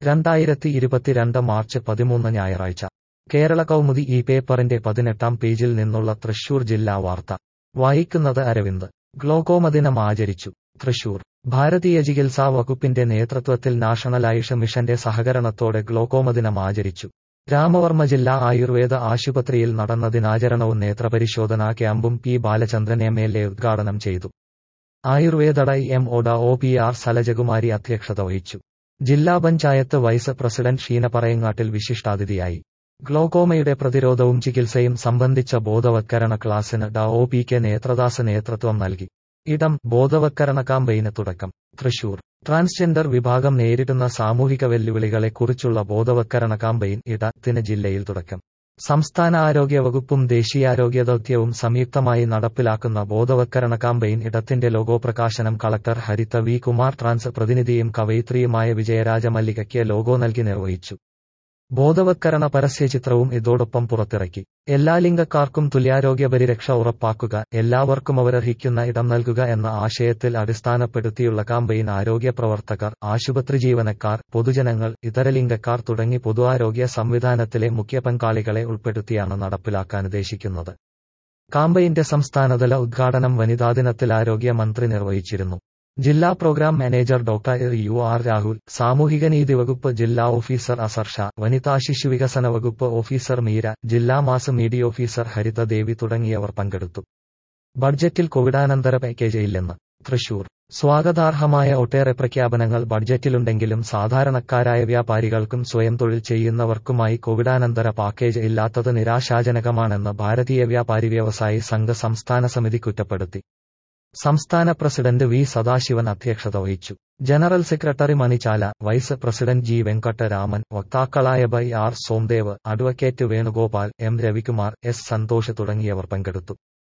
രണ്ടായിരത്തി ഇരുപത്തിരണ്ട് മാർച്ച് പതിമൂന്ന് ഞായറാഴ്ച കേരള കൗമുദി ഈ പേപ്പറിന്റെ പതിനെട്ടാം പേജിൽ നിന്നുള്ള തൃശൂർ ജില്ലാ വാർത്ത വായിക്കുന്നത് അരവിന്ദ് ഗ്ലോക്കോമ ദിനം ആചരിച്ചു തൃശൂർ ഭാരതീയ ചികിത്സാ വകുപ്പിന്റെ നേതൃത്വത്തിൽ നാഷണൽ ആയുഷ് മിഷന്റെ സഹകരണത്തോടെ ഗ്ലോക്കോമ ദിനം ആചരിച്ചു രാമവർമ്മ ജില്ലാ ആയുർവേദ ആശുപത്രിയിൽ നടന്ന ദിനാചരണവും നേത്രപരിശോധനാ ക്യാമ്പും P Balachandran M L A ഉദ്ഘാടനം ചെയ്തു ആയുർവേദ ഡൈ എം ഒഡ ഒ പി ആർ സലജകുമാരി അധ്യക്ഷത വഹിച്ചു ജില്ലാ പഞ്ചായത്ത് വൈസ് പ്രസിഡന്റ് ഷീന പറയങ്ങാട്ടിൽ വിശിഷ്ടാതിഥിയായി ഗ്ലോക്കോമയുടെ പ്രതിരോധവും ചികിത്സയും സംബന്ധിച്ച ബോധവത്കരണ ക്ലാസിന് ഡ ഒ പി കെ നേത്രദാസ് നേതൃത്വം നൽകി ഇടം ബോധവത്കരണ കാമ്പയിന് തുടക്കം തൃശൂർ ട്രാൻസ്ജെൻഡർ വിഭാഗം നേരിടുന്ന സാമൂഹിക വെല്ലുവിളികളെക്കുറിച്ചുള്ള ബോധവത്കരണ കാമ്പയിൻ ഇടത്തിന് ജില്ലയിൽ തുടക്കം സംസ്ഥാന ആരോഗ്യ വകുപ്പും ദേശീയാരോഗ്യ ദൗത്യവും സംയുക്തമായി നടപ്പിലാക്കുന്ന ബോധവത്കരണ കാമ്പയിൻ ഇടത്തിന്റെ ലോഗോ പ്രകാശനം collector Haritha V Kumar trans പ്രതിനിധിയും കവയിത്രിയുമായ വിജയരാജ മല്ലികയ്ക്ക് ലോഗോ നൽകി നിർവഹിച്ചു ബോധവത്കരണ പരസ്യചിത്രവും ഇതോടൊപ്പം പുറത്തിറക്കി എല്ലാ ലിംഗക്കാർക്കും തുല്യാരോഗ്യ പരിരക്ഷ ഉറപ്പാക്കുക എല്ലാവർക്കും അവരർഹിക്കുന്ന ഇടം നൽകുക എന്ന ആശയത്തിൽ അടിസ്ഥാനപ്പെടുത്തിയുള്ള കാമ്പയിൻ ആരോഗ്യ പ്രവർത്തകർ ആശുപത്രി ജീവനക്കാർ പൊതുജനങ്ങൾ ഇതര ലിംഗക്കാർ തുടങ്ങി പൊതുആരോഗ്യ സംവിധാനത്തിലെ മുഖ്യ പങ്കാളികളെ ഉൾപ്പെടുത്തിയാണ് നടപ്പിലാക്കാനുദ്ദേശിക്കുന്നത് കാമ്പയിന്റെ സംസ്ഥാനതല ഉദ്ഘാടനം വനിതാദിനത്തിൽ ആരോഗ്യ മന്ത്രി നിർവഹിച്ചിരുന്നു ജില്ലാ programme manager doctor U R Rahul സാമൂഹികനീതി വകുപ്പ് ജില്ലാ ഓഫീസർ അസർ ഷാ വനിതാ ശിശുവികസന വകുപ്പ് ഓഫീസർ മീര ജില്ലാ mass media officer Haritha Devi തുടങ്ങിയവർ പങ്കെടുത്തു ബഡ്ജറ്റിൽ കോവിഡാനന്തര പാക്കേജ് ഇല്ലെന്ന് തൃശൂർ സ്വാഗതാർഹമായ ഒട്ടേറെ പ്രഖ്യാപനങ്ങൾ ബഡ്ജറ്റിലുണ്ടെങ്കിലും സാധാരണക്കാരായ വ്യാപാരികൾക്കും സ്വയം തൊഴിൽ ചെയ്യുന്നവർക്കുമായി കോവിഡാനന്തര പാക്കേജ് ഇല്ലാത്തത് നിരാശാജനകമാണെന്ന് ഭാരതീയ വ്യാപാരി വ്യവസായി സംഘ സംസ്ഥാന സമിതി കുറ്റപ്പെടുത്തി സംസ്ഥാന പ്രസിഡന്റ് വി സദാശിവൻ അധ്യക്ഷത വഹിച്ചു general secretary Manichala vice president G Venkataraman വക്താക്കളായ Y R Somdev advocate Venugopal M Ravikumar S Santhosh തുടങ്ങിയവർ പങ്കെടുത്തു